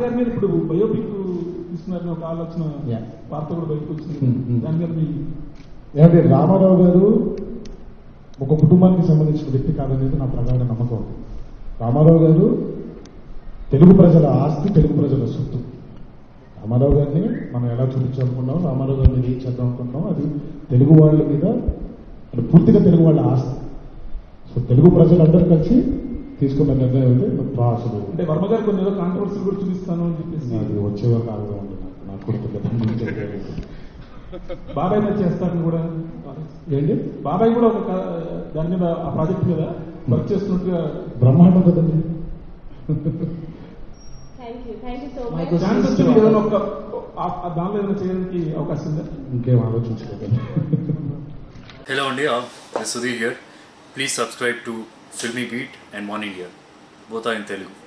గారి మీద ఇప్పుడు బయోపిక్ తీసుకున్నారని ఒక ఆలోచన Yeah. వార్త కూడా బయటకు వచ్చింది Hmm, hmm. దాని మీద మీ ఏమంటే రామారావు గారు ఒక కుటుంబానికి సంబంధించిన వ్యక్తి కాదనేది నా ప్రగాఢ నమ్మకం రామారావు గారు తెలుగు ప్రజల ఆస్తి తెలుగు ప్రజల సొత్తు రామారావు గారిని మనం ఎలా చూపించాలనుకున్నాం రామారావు గారి మీద ఏం చేద్దాం అనుకున్నాం అది తెలుగు వాళ్ళ మీద అది పూర్తిగా తెలుగు వాళ్ళ ఆస్తి సో తెలుగు ప్రజలందరూ కలిసి తీసుకున్న నిర్ణయం అయితే నాకు అసలు అంటే వర్మ గారు కొన్ని ఏదో కాంట్రవర్సీ కూడా చూపిస్తాను అని చెప్పేసి అది వచ్చేవా కాదు అండి నాకు నాకు కూడా పెద్ద దాని గురించి ఐడియా లేదు. బాబాయ్ మీద చేస్తారని కూడా ఏంటి బాబాయ్ కూడా ఒక క- దాని మీద ఆ ప్రాజెక్ట్ మీద వర్క్ చేస్తున్నట్టుగా బ్రహ్మాండం కదండి thank you thank you so My much question- chance వచ్చింది ఏదైనా ఒక ఆ- ఆ దానిలో ఏదైనా చేయడానికి అవకాశం ఉందా ఇంకేం ఆలోచించలేదు Hello India, this is Sudhir here. Please subscribe to Filmy Beat and One India. Both are in Telugu.